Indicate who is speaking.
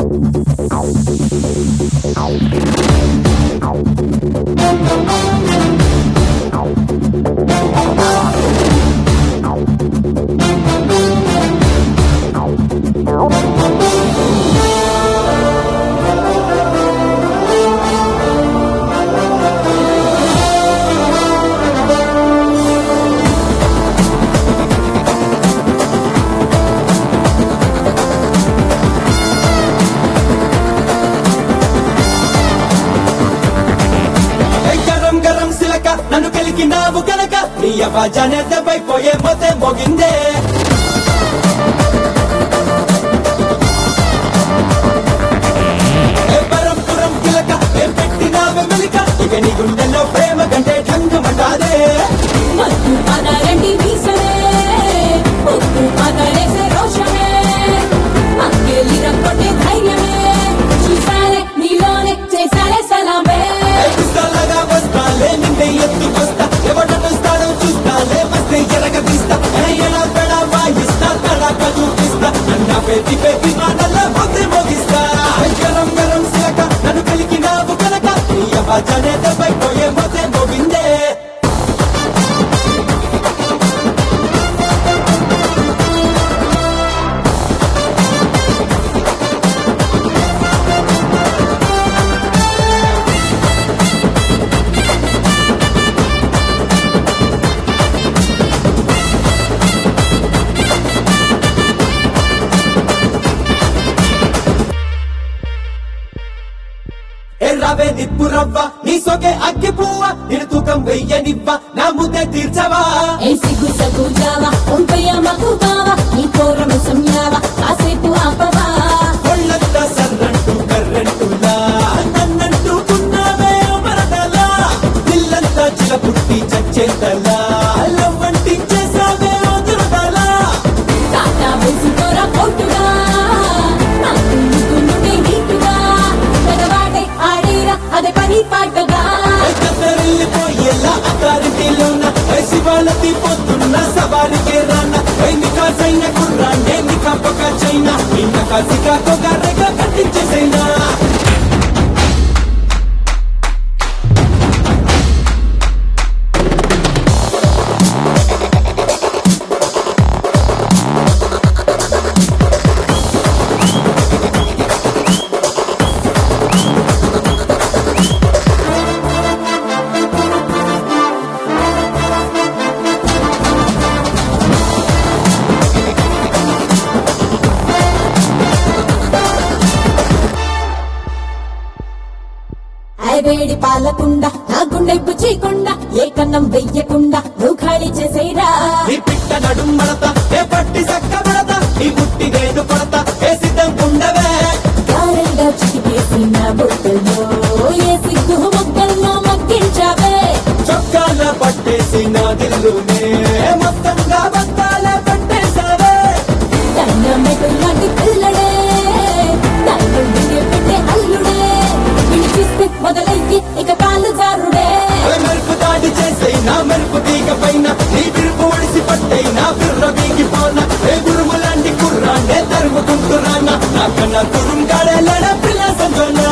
Speaker 1: ఏ గరం గరం సిలక నన్ను కలిగినావు కనుక నీ అవాజానే దెబ్బైపోయే మొతే మోగిందే ఏ పరం పురం కిలక ఏం పెట్టినావే మెలిక ఇక నీ గుండెల్లో ప్రేమ కంటే ఠంగమంటాదే
Speaker 2: మత్తు పదరండి మీసలే పొత్తు పదరేసే రోషమే అక్కేలి రక్కొట్టే ధైర్యమే చూసాలే నీలోనే చేసాలే సలామే
Speaker 1: ఏ పిస్తాలగా వస్తాలే నిన్నే ఎత్తుకొస్తా ఎవడొస్తాడో చూస్తాలే వస్తే ఎరగ తీస్తా ఏ ఎలా పెడా వాయిస్తా తడాక చూపిస్తా నన్న పెట్టి పెట్టి మాటల్లో మొత్తం మోగిస్తా ఏ గరం గరం సిలక నన్ను కలిగినావు కనుక నీ అవాజానే దెబ్బైపోయే మొత్తం మోగిందే ఎర్రవే నిప్పు రవ్వ నీ సొకే అగ్గి పువ్వ నేను తూకం వెయ్యనివ్వ నా ముద్దే తీర్చవా
Speaker 2: ఏ సిగ్గు సగ్గు జావా ఉంపయ్య మగు బావా నీ కోరము సంయావా కాసేపు ఆపవా
Speaker 1: ఒళ్ళంతా సర్రంటూ కర్రంటులా నన్నంటూకున్నావే మరదలా ఇల్లంతా చిల పుట్టి చచ్చేతలా లవ్వంటించేసావే వదురుదలా
Speaker 2: టాటా వేసుకోరా పోటుగా నాకు నీకు నుండి నీటుగా పెదవాటే ఆడేరా అదే పని పాటగా
Speaker 1: కత్తరిల్లిపోయేలా అకారిటీలోన శివాలతి పొద్దున్న సవారికి రాన్న నికాసైన కుర్రాన్నే నికాపక చైనా నిన్న కాసిగా కొగరగా కట్టించేసైనా
Speaker 2: వేడి పాలకుండా నా గుండె పుచ్చికుండా ఏ కన్నం వెయ్యకుండా నువ్వు ఖాళీ చేసేరా
Speaker 1: నీ పిట్ట నడుం మడత ఏ పట్టి సక్క మడత నీ ముట్టి నేను కొడత ఏ సిద్ధం ఉండవే
Speaker 2: గారెల్గా చిటికేసిన బుట్టలో ఏ సిగ్గు మొక్కల్లో మగ్గించావే
Speaker 1: చొక్కాల పట్టేసి నా దిల్లునే మొత్తంగా బత్తాల పట్టేశావే
Speaker 2: దండమెటు లాంటి పిల్లడే దండం దిగే పెట్టే అల్లుడే వినిపిస్తే మొదలయ్యి ఇక కాళ్ళు జారుడే
Speaker 1: అల మెరుపు దాడి చేసే నా మెరుపు తీగ పైన నీ విరుపు ఒడిసి పట్టే నా బిర్ర వీగిపోన ఏ గురుములాంటి కుర్రాన్నే తరుముకుంటురానా నాకన్నా కురుంగాడే లడ పిల్ల సంజోనా